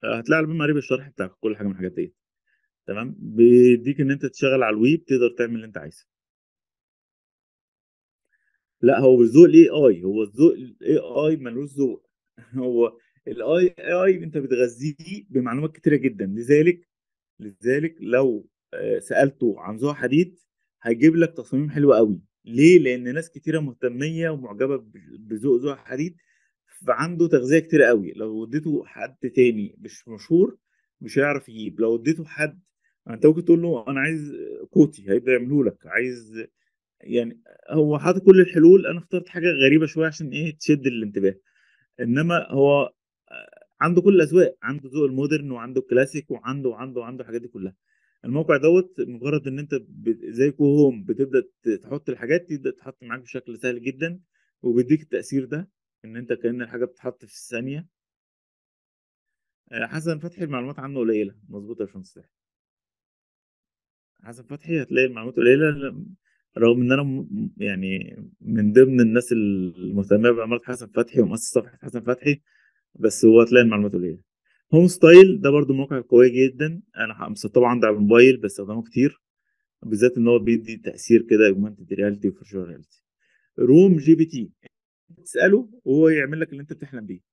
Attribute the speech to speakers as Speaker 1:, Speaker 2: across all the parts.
Speaker 1: هتلاقي على قريب الشرح بتاع كل حاجه من الحاجات دي تمام بيديك ان انت تشتغل على الويب تقدر تعمل اللي انت عايزه لا هو مش ذوق الاي اي هو الذوق الاي اي ملوش ذوق هو الاي اي انت بتغذيه بمعلومات كتيره جدا لذلك لذلك لو آه، سالته عن ذوق حديد هيجيب لك تصاميم حلوه قوي ليه لان ناس كتيره مهتميه ومعجبه ب- بذوق ذوق حديد فعنده تغذيه كتيره قوي لو اديته حد تاني مش مشهور مش هيعرف يجيب لو اديته حد انت ممكن تقول له انا عايز كوتي هيبدا يعمله لك عايز يعني هو حاطط كل الحلول انا اخترت حاجه غريبه شويه عشان ايه تشد الانتباه انما هو آه، عنده كل الاذواق عنده ذوق المودرن وعنده الكلاسيك وعنده وعنده وعنده الحاجات دي كلها الموقع دوت مجرد ان انت ب- زي كو هوم بتبدا ت- تحط الحاجات تبدا تحط معاك بشكل سهل جدا وبيديك التاثير ده ان انت كأن الحاجه بتتحط في الثانيه آه، حسن فتحي المعلومات عنه قليله مظبوط يا باشمهندس سامح. حسن فتحي هتلاقي المعلومات قليله ل- رغم ان انا م- يعني من ضمن الناس المهتمه بعماره حسن فتحي ومؤسس صفحه حسن فتحي بس هو هتلاقي المعلومات قليله هوم ستايل ده برضو موقع قوي جدا انا مسطبه عندي على الموبايل بستخدمه كتير بالذات ان هو بيدي تاثير كده اوجمانتد رياليتي وفيرتشوال رياليتي روم جي بي تي تساله وهو يعمل لك اللي انت بتحلم بيه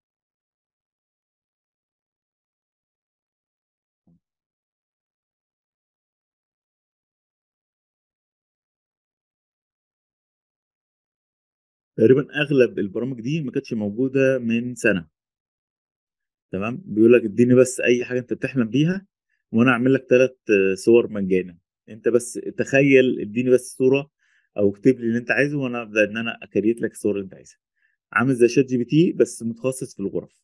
Speaker 1: تقريبا اغلب البرامج دي ما كانتش موجوده من سنه تمام بيقول لك اديني بس اي حاجه انت بتحلم بيها وانا اعمل لك ثلاث صور مجانا انت بس تخيل اديني بس صوره او اكتب لي اللي انت عايزه وانا ابدا ان انا اكريت لك الصور اللي انت عايزها عامل زي شات جي بي تي بس متخصص في الغرف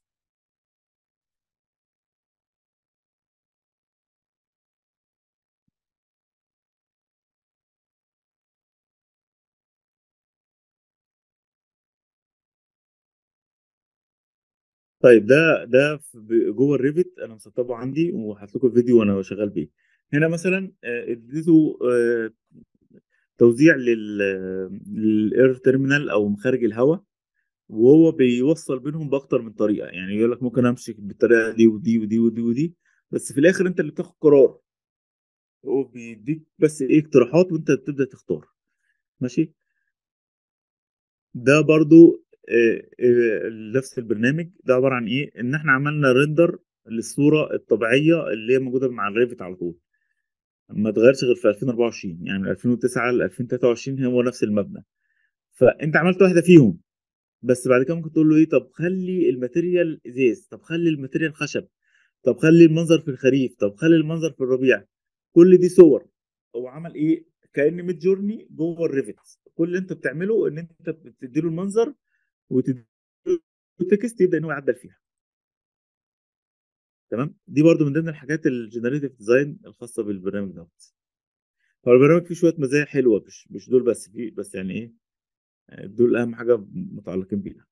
Speaker 1: طيب ده ده في- جوه الريفت انا مسطبه عندي وهحط لكم الفيديو وانا شغال بيه هنا مثلا آه، اديته آه، توزيع لل للاير تيرمينال او مخارج الهواء وهو بيوصل بينهم باكتر من طريقه يعني يقول لك ممكن امشي بالطريقه دي ودي ودي ودي ودي بس في الاخر انت اللي بتاخد قرار هو بيديك بس ايه اقتراحات وانت بتبدا تختار ماشي ده برضو آه، آه، نفس البرنامج ده عباره عن ايه ان احنا عملنا ريندر للصوره الطبيعيه اللي هي موجوده مع الريفت على طول ما اتغيرش غير في 2024 يعني من 2009 ل 2023 هو نفس المبنى فانت عملت واحده فيهم بس بعد كده ممكن تقول له ايه طب خلي الماتيريال ازاز طب خلي الماتيريال خشب طب خلي المنظر في الخريف طب خلي المنظر في الربيع كل دي صور هو عمل ايه كأن ميد جورني جوه الريفت كل اللي انت بتعمله ان انت بتدي له المنظر وتدي له تكست يبدا ان هو يعدل فيها تمام دي برضو من ضمن الحاجات الجنريتيف ديزاين الخاصه بالبرنامج دوت هو البرنامج فيه شويه مزايا حلوه مش مش دول بس فيه بس يعني ايه دول اهم حاجه متعلقين بيها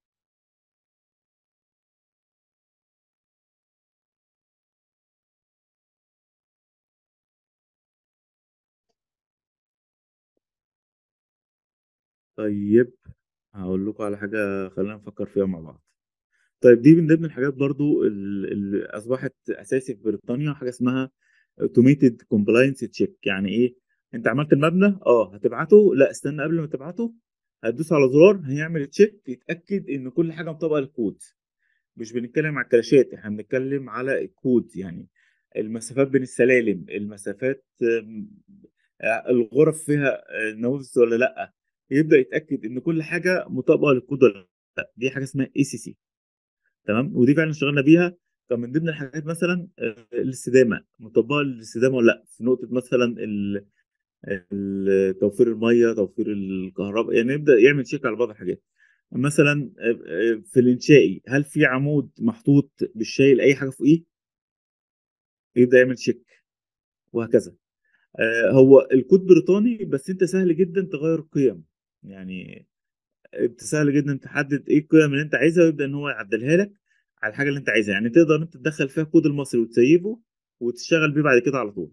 Speaker 1: طيب هقول لكم على حاجه خلينا نفكر فيها مع بعض طيب دي من ضمن الحاجات برضو ال- اللي اصبحت اساسي في بريطانيا حاجه اسمها اوتوميتد كومبلاينس تشيك يعني ايه انت عملت المبنى اه هتبعته لا استنى قبل ما تبعته هتدوس على زرار هيعمل تشيك يتاكد ان كل حاجه مطابقه للكود مش بنتكلم على الكراشات احنا بنتكلم على الكود يعني المسافات بين السلالم المسافات آم، آه، الغرف فيها آه، نوافذ ولا لا يبدا يتاكد ان كل حاجه مطابقه للكود ولا لا دي حاجه اسمها اي سي سي تمام ودي فعلا اشتغلنا بيها كان من ضمن الحاجات مثلا آه، الاستدامه مطبقه للاستدامه ولا لا في نقطه مثلا ال- ال- توفير الميه توفير الكهرباء يعني يبدا يعمل تشيك على بعض الحاجات مثلا آه، آه، في الانشائي هل في عمود محطوط بالشايل اي حاجه فوقيه يبدا يعمل تشيك وهكذا آه، هو الكود بريطاني بس انت سهل جدا تغير القيم يعني انت سهل جدا تحدد ايه القيم اللي انت عايزها ويبدا ان هو يعدلها لك على الحاجه اللي انت عايزها يعني تقدر انت تدخل فيها الكود المصري وتسيبه وتشتغل بيه بعد كده على طول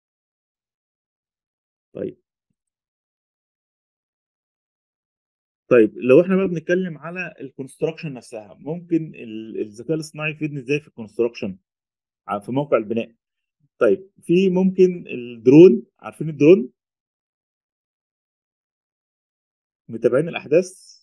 Speaker 1: طيب طيب لو احنا بقى بنتكلم على الكونستراكشن نفسها ممكن ال- الذكاء الاصطناعي يفيدني ازاي في الكونستراكشن ع- في موقع البناء طيب في ممكن الدرون عارفين الدرون متابعين الاحداث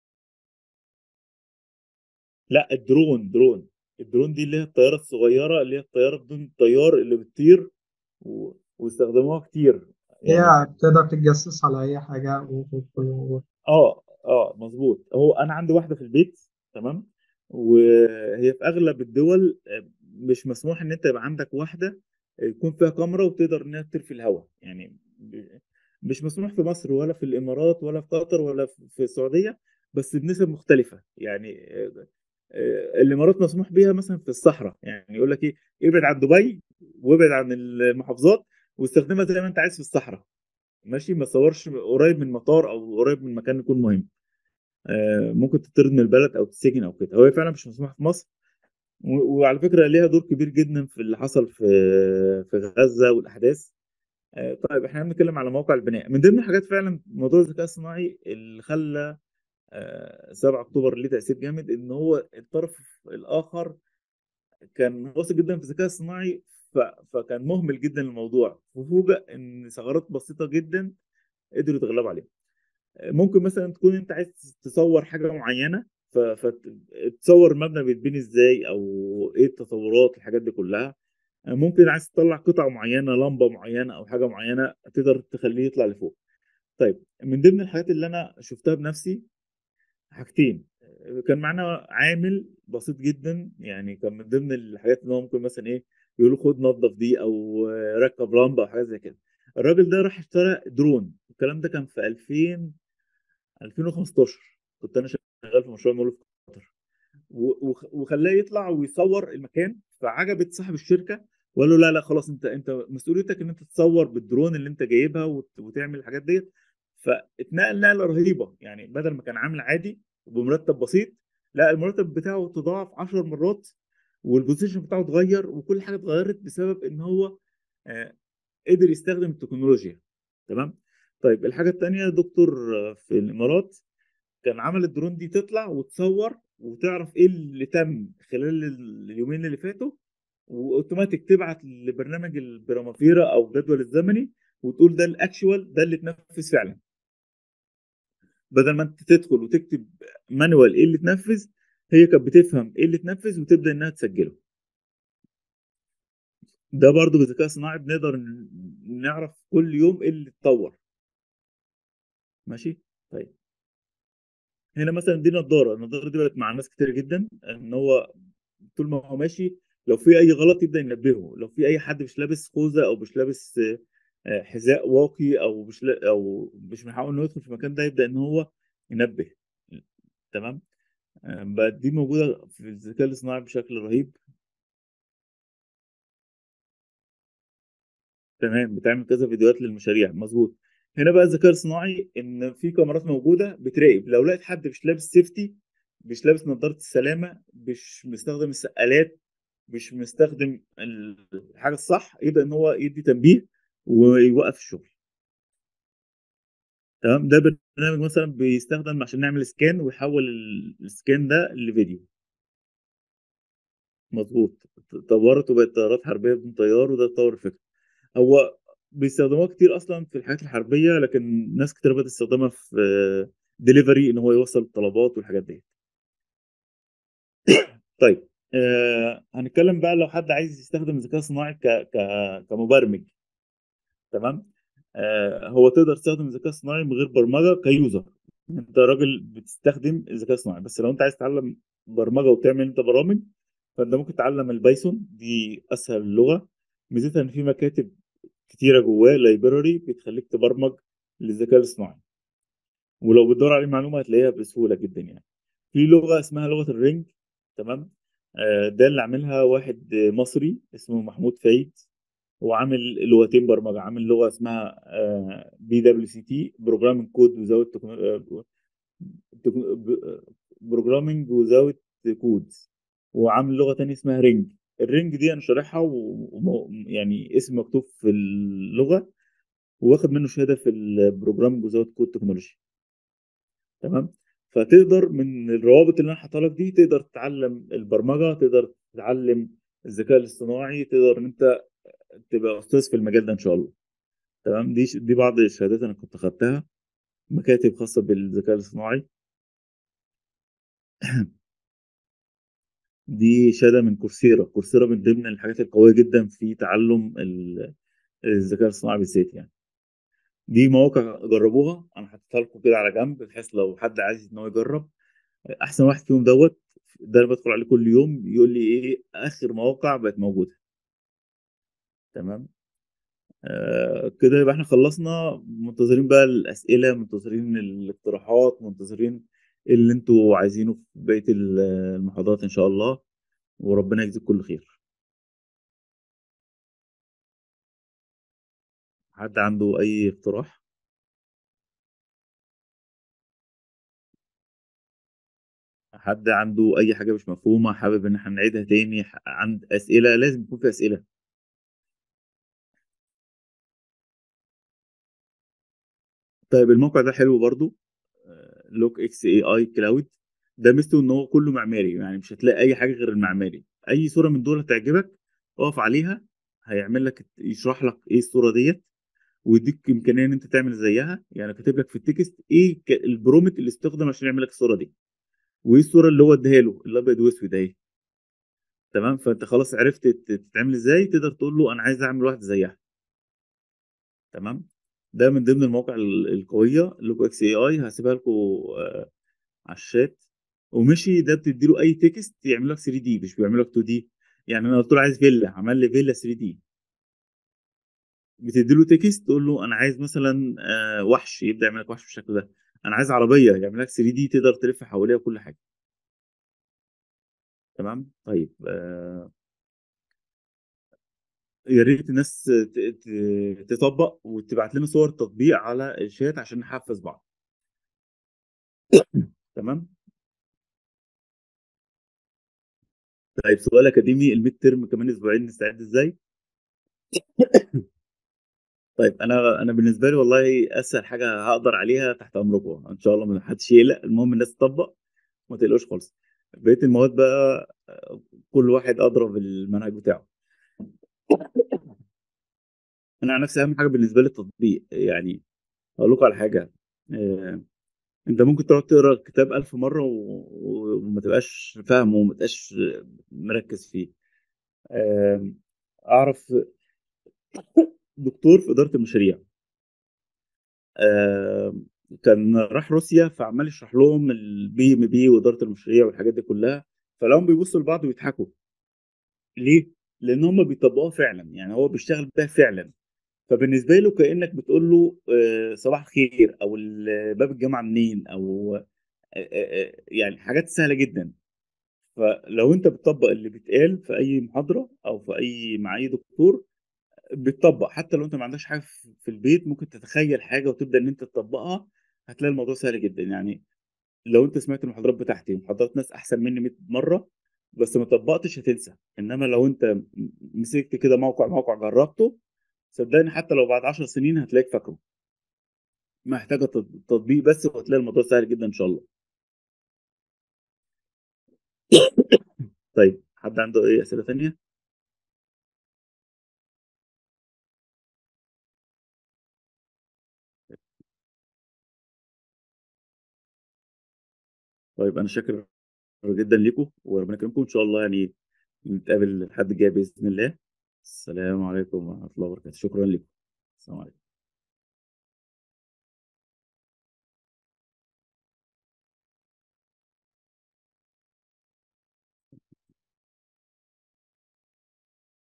Speaker 1: لا الدرون درون الدرون دي اللي هي الطياره الصغيره اللي هي الطياره بدون طيار اللي بتطير و... ويستخدموها كتير
Speaker 2: هي
Speaker 1: يعني
Speaker 2: بتقدر تتجسس على أي حاجة وفي كل موضوع
Speaker 1: اه اه مظبوط هو انا عندي واحده في البيت تمام وهي في اغلب الدول آه، مش مسموح ان انت يبقى عندك واحده يكون فيها كاميرا وتقدر انها تطير في الهواء يعني ب- مش مسموح في مصر ولا في الامارات ولا في قطر ولا في في السعوديه بس بنسب مختلفه يعني آه، آه، الامارات مسموح بيها مثلا في الصحراء يعني يقول لك ايه ابعد عن دبي وابعد عن المحافظات واستخدمها زي ما انت عايز في الصحراء ماشي ما تصورش قريب من مطار او قريب من مكان يكون مهم آه، ممكن تطرد من البلد او تسجن او كده هو فعلا مش مسموح في مصر و- وعلى فكره ليها دور كبير جدا في اللي حصل في في غزه والاحداث آه، طيب احنا بنتكلم على موقع البناء من ضمن الحاجات فعلا موضوع الذكاء الصناعي اللي خلى آه، 7 اكتوبر ليه تاثير جامد ان هو الطرف الاخر كان واثق جدا في الذكاء الصناعي ف... فكان مهمل جدا الموضوع وفوجئ ان ثغرات بسيطه جدا قدروا يتغلبوا عليها ممكن مثلا تكون انت عايز تصور حاجه معينه ف- فتصور المبنى بيتبني ازاي او ايه التطورات الحاجات دي كلها ممكن عايز تطلع قطعه معينه لمبه معينه او حاجه معينه تقدر تخليه يطلع لفوق طيب من ضمن الحاجات اللي انا شفتها بنفسي حاجتين كان معانا عامل بسيط جدا يعني كان من ضمن الحاجات اللي هو ممكن مثلا ايه يقولوا خد نظف دي او ركب لمبه او حاجه زي كده الراجل ده راح اشترى درون الكلام ده كان في 2000 2015 كنت انا شغال في مشروع مول في قطر و- وخ- وخلاه يطلع ويصور المكان فعجبت صاحب الشركه وقال له لا لا خلاص انت انت مسؤوليتك ان انت تصور بالدرون اللي انت جايبها وت- وتعمل الحاجات ديت فاتنقل نقله رهيبه يعني بدل ما كان عامل عادي وبمرتب بسيط لا المرتب بتاعه تضاعف 10 مرات والبوزيشن بتاعه اتغير وكل حاجه اتغيرت بسبب ان هو آه، قدر يستخدم التكنولوجيا تمام طيب الحاجه الثانيه دكتور آه، في الامارات كان عمل الدرون دي تطلع وتصور وتعرف ايه اللي تم خلال اليومين اللي فاتوا واوتوماتيك تبعت لبرنامج البرامافيرا او الجدول الزمني وتقول ده الاكشوال ده اللي اتنفذ فعلا بدل ما انت تدخل وتكتب مانوال ايه اللي اتنفذ هي كانت بتفهم ايه اللي اتنفذ وتبدا انها تسجله ده برضو بالذكاء الصناعي بنقدر ن- نعرف كل يوم ايه اللي اتطور ماشي طيب هنا مثلا دي نضاره النضاره دي بقت مع ناس كتير جدا ان هو طول ما هو ماشي لو في اي غلط يبدا ينبهه لو في اي حد مش لابس خوذه او مش لابس آه، آه، حذاء واقي او مش لا او مش من حقه انه يدخل في المكان ده يبدا ان هو ينبه تمام آه، بقت دي موجوده في الذكاء الاصطناعي بشكل رهيب تمام بتعمل كذا فيديوهات للمشاريع مظبوط هنا بقى الذكاء الصناعي ان في كاميرات موجوده بتراقب لو لقيت حد مش لابس سيفتي مش لابس نظاره السلامه مش مستخدم السقالات مش مستخدم الحاجه الصح يبدا ان هو يدي تنبيه ويوقف الشغل تمام ده برنامج مثلا بيستخدم عشان نعمل سكان ويحول ال- السكان ده لفيديو مظبوط طورت وبقت طيارات حربيه بدون طيار وده تطور الفكره هو بيستخدموها كتير اصلا في الحاجات الحربيه لكن ناس كتير بدات تستخدمها في ديليفري ان هو يوصل الطلبات والحاجات دي طيب آه هنتكلم بقى لو حد عايز يستخدم الذكاء الصناعي ك... ك... كمبرمج تمام آه هو تقدر تستخدم الذكاء الصناعي من غير برمجه كيوزر انت راجل بتستخدم الذكاء الصناعي بس لو انت عايز تتعلم برمجه وتعمل انت برامج فانت ممكن تتعلم البايثون دي اسهل لغه ميزتها ان في مكاتب كتيره جواه لايبراري بتخليك تبرمج للذكاء الاصطناعي ولو بتدور عليه معلومه هتلاقيها بسهوله جدا يعني في لغه اسمها لغه الرينج تمام آه، ده اللي عاملها واحد مصري اسمه محمود فايد هو عامل لغتين برمجه عامل لغه اسمها بي دبليو سي تي بروجرامينج كود وزاوت بروجرامينج وزاوت كودز وعامل لغه تانية اسمها رينج الرينج دي انا شارحها و... يعني اسم مكتوب في اللغه واخد منه شهاده في البروجرامينج وزاوت كود تكنولوجي تمام فتقدر من الروابط اللي انا حاطها لك دي تقدر تتعلم البرمجه تقدر تتعلم الذكاء الاصطناعي تقدر ان انت تبقى استاذ في المجال ده ان شاء الله تمام دي دي بعض الشهادات انا كنت خدتها مكاتب خاصه بالذكاء الاصطناعي دي شهاده من كورسيرا كورسيرا من ضمن الحاجات القويه جدا في تعلم ال- الذكاء الاصطناعي بالذات يعني دي مواقع جربوها انا حطيتها لكم كده على جنب بحيث لو حد عايز ان هو يجرب احسن واحد فيهم دوت ده انا بدخل عليه كل يوم يقول لي ايه اخر مواقع بقت موجوده تمام آه كده يبقى احنا خلصنا منتظرين بقى الاسئله منتظرين الاقتراحات منتظرين اللي انتوا عايزينه في بقيه ال- المحاضرات ان شاء الله وربنا يجزيك كل خير حد عنده اي اقتراح حد عنده اي حاجه مش مفهومه حابب ان احنا نعيدها تاني ح- عند اسئله لازم يكون في اسئله طيب الموقع ده حلو برضو لوك اكس اي اي كلاود ده ميزته ان هو كله معماري يعني مش هتلاقي اي حاجه غير المعماري اي صوره من دول هتعجبك اقف عليها هيعمل لك يشرح لك ايه الصوره ديت ويديك امكانيه ان انت تعمل زيها يعني كاتب لك في التكست ايه ك- البرومت اللي استخدم عشان يعمل لك الصوره دي وايه الصوره اللي هو اداها له الابيض واسود اهي تمام فانت خلاص عرفت تت- تتعمل ازاي تقدر تقول له انا عايز اعمل واحده زيها تمام ده من ضمن المواقع ال- القويه لوكو اكس اي اي هسيبها لكم على الشات ومشي ده بتدي له اي تكست يعمل لك 3 دي مش بيعمل لك 2 دي يعني انا قلت له عايز فيلا عمل لي فيلا 3 دي بتدي له تكست تقول له انا عايز مثلا آه، وحش يبدا يعمل لك وحش بالشكل ده انا عايز عربيه يعمل لك 3 دي تقدر تلف حواليها كل حاجه تمام طيب آه، يا ريت الناس ت- ت- تطبق وتبعت لنا صور تطبيق على الشات عشان نحفز بعض تمام طيب سؤال اكاديمي الميد ترم كمان اسبوعين نستعد ازاي طيب انا انا بالنسبه لي والله اسهل حاجه هقدر عليها تحت امركم ان شاء الله ما حدش يقلق المهم الناس تطبق ما تقلقوش خالص بقيه المواد بقى آه، كل واحد ادرى بالمنهج بتاعه انا عن نفسي اهم حاجه بالنسبه لي التطبيق يعني اقول لكم على حاجه آه، انت ممكن تقعد تقرا الكتاب ألف مره و- و- وما تبقاش فاهمه وما تبقاش مركز فيه آه، اعرف دكتور في اداره المشاريع آه، كان راح روسيا فعمال يشرح لهم البي ام بي واداره المشاريع والحاجات دي كلها فلهم بيبصوا لبعض ويضحكوا ليه؟ لان هم بيطبقوها فعلا يعني هو بيشتغل بيها فعلا فبالنسبه له كانك بتقول له آه، صباح الخير او ال- باب الجامعه منين او آه، آه، آه، يعني حاجات سهله جدا فلو انت بتطبق اللي بيتقال في اي محاضره او في اي مع اي دكتور بتطبق حتى لو انت ما عندكش حاجه في في البيت ممكن تتخيل حاجه وتبدا ان انت تطبقها هتلاقي الموضوع سهل جدا يعني لو انت سمعت المحاضرات بتاعتي ومحاضرات ناس احسن مني 100 مره بس ما طبقتش هتنسى انما لو انت م- مسكت كده موقع موقع جربته صدقني حتى لو بعد 10 سنين هتلاقيك فاكره محتاجه تط- تطبيق بس وهتلاقي الموضوع سهل جدا ان شاء الله طيب حد عنده اي اسئله ثانيه طيب انا شاكر جدا لكم وربنا يكرمكم ان شاء الله يعني نتقابل الحد الجاي باذن الله السلام عليكم ورحمه الله وبركاته شكرا لكم السلام عليكم